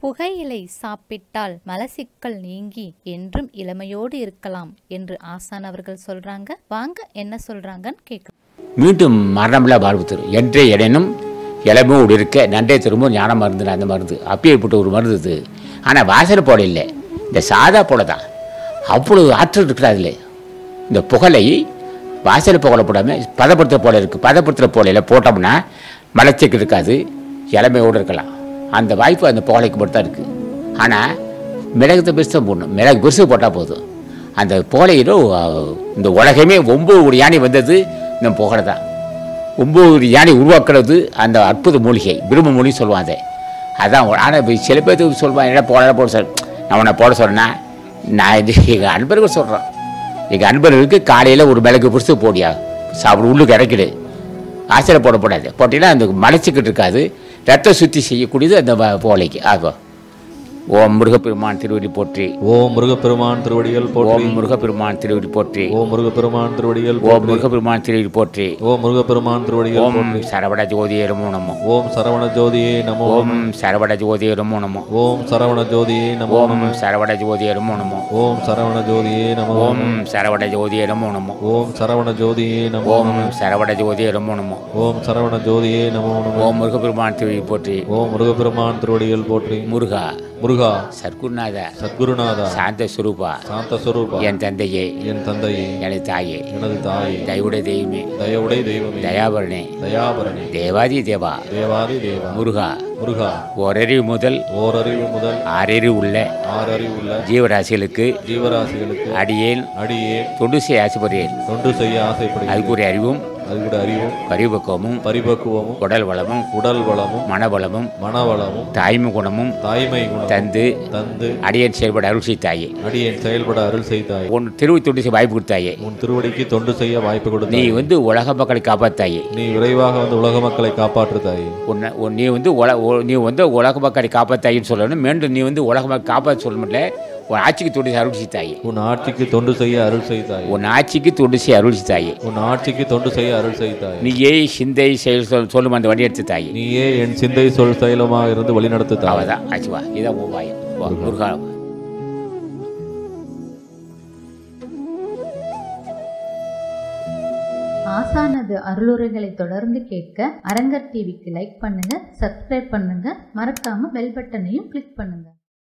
புகையிலை சாப்பிட்டால் மலசிக்கல் நீங்கி என்றும் இளமையோடு இருக்கலாம் என்று ஆசான் அவர்கள் சொல்றாங்க வாங்க என்ன சொல்றாங்கன்னு கேட்கலாம் மீண்டும் மரணமில்லா வாழ்வு தரும் என்றே எடனும் இளமோடு இருக்க நன்றே திரும்ப ஞான மருந்து அந்த மருந்து அப்பேற்பட்ட ஒரு மருந்து இது ஆனால் வாசனை போட இல்லை இந்த சாதா போல தான் அவ்வளவு ஆற்றல் இருக்குது அதில் இந்த புகழை வாசனை புகழ போடாமல் பதப்படுத்துகிற போல இருக்குது பதப்படுத்துகிற போலையில் போட்டோம்னா மலச்சிக்கு இருக்காது இளமையோடு இருக்கலாம் அந்த வாய்ப்பு அந்த புகழைக்கு மட்டும் தான் இருக்குது ஆனால் மிளகுத்தை பெருசாக போடணும் மிளகு பெருசு போட்டால் போதும் அந்த புகழையிலும் இந்த உலகமே ஒம்பது ஒரு யானை வந்தது இந்த புகழை தான் ஒம்பது யானை உருவாக்குறது அந்த அற்புத மூலிகை பிரம்ம மூலிகை சொல்லுவாங்க அதை அதான் ஆனால் இப்போ சில பேர்த்துக்கு சொல்லுவான் என்ன போட போட சொல் நான் உன்னை போட சொன்னேன்னா நான் இது எங்கள் அன்பர்கள் சொல்கிறேன் எங்கள் அன்பர்களுக்கு காலையில் ஒரு மிளகு பிடிச்சி போடியா சாப்பிட உள்ளுக்கு இறக்கிடு ஆசிரியர் போடக்கூடாது போட்டிங்கன்னா அந்த மலைச்சிக்கிட்டு இருக்காது ரத்த சுத்தி செய்யக்கூடியது அந்த வ- போலைக்கு ஆகும் ஓம் முருகப்பெருமான் திருவடி போற்றி ஓம் முருகப்பெருமான் திருவடிகள் போற்றி ஓம் முருகப்பெருமான் திருவடி போற்றி ஓம் முருகப்பெருமான் திருவடிகள் ஓம் முருகப்பெருமான் திருவடி போற்றி ஓம் முருகப்பெருமான் திருவடிகள் ஓம் போற்றி சரவண ஜோதியே நமோ நமோ ஓம் சரவண ஜோதியே நமோ ஓம் சரவண ஜோதியே நமோ நமோ ஓம் சரவண ஜோதியே நமோ ஓம் சரவண ஜோதியே நமோ நமோ ஓம் சரவண ஜோதியே நமோ ஓம் சரவண ஜோதியே நமோ நமோ ஓம் சரவண ஜோதியே நமோ ஓம் சரவண ஜோதியே நமோ நமோ ஓம் சரவண ஜோதியே நமோ நமோ ஓம் முருகப்பெருமான் திருவடி போற்றி ஓம் முருகப்பெருமான் திருவடிகள் போற்றி முருகா முருகா சர்க்குருநாத சத்குருநாதா சாந்த சுரூபா சாந்த சுரூபா என் தந்தையே என் தந்தையே எனது தாயே எனது தாயே தயவுடைய தெய்வமே தயவுடை தெய்வமே தயாபரணே தயாபரணே தேவாதி தேவா தேவாதி தேவா முருகா முருகா ஓரறிவு முதல் ஓரறிவு முதல் ஆறறிவு உள்ள ஆறறிவு உள்ள ஜீவராசிகளுக்கு ஜீவராசிகளுக்கு அடியேன் அடியே தொண்டு செய்ய ஆசைப்படுகிறேன் தொண்டு செய்ய ஆசைப்படுகிறேன் அதுக்குரிய அறிவும் அதுகூட அறிவும் பரிபக்குவமும் பரிபக்குவமும் உடல் வளமும் உடல் வளமும் மனபலமும் மனவளமும் தாய்மை குணமும் தாய்மை குணம் தந்து தந்து அடியேன் செயல்பட அருள் செய்தாயே அடியேன் செயல்பட அருள் செய்தாய் உன் திருவி தொண்டு செய்ய வாய்ப்பு கொடுத்தாயே உன் திருவடிக்கு தொண்டு செய்ய வாய்ப்பு நீ கொடுத்தாய் வந்து உலக மக்களை காப்பாத்தாயே நீ விரைவாக வந்து உலக மக்களை காப்பாற்று தாயே உன்னை உன் நீ வந்து உல உ- நீ வந்து உலக மக்களை காப்பாத்தாயின்னு சொல்லணும் மீண்டும் நீ வந்து உலக மக்கள் காப்பாற்ற சொல்ல முடியல உன் ஆட்சிக்கு தொண்டு செய்ய அருள் செய்தாயே உன் ஆட்சிக்கு தொண்டு செய்ய அருள் செய்தாய் உன் ஆட்சிக்கு தொண்டு செய்ய அருள் செய்தாயே உன் ஆட்சிக்கு தொண்டு செய்ய அருள் செய்தாய் நீயே சிந்தை செயல் சொல் சொல்லும் அந்த வழி எடுத்து தாயே நீயே என் சிந்தை சொல் செயலமாக இருந்து வழிநடத்து தாய் அவதான் ஆச்சுவா இதான் உபாயம் வா, முருகா ஆசானது அருளுரைகளை தொடர்ந்து கேட்க அரங்கர் டிவிக்கு லைக் பண்ணுங்க சப்ஸ்கிரைப் பண்ணுங்க மறக்காம பெல் பட்டனையும் கிளிக் பண்ணுங்க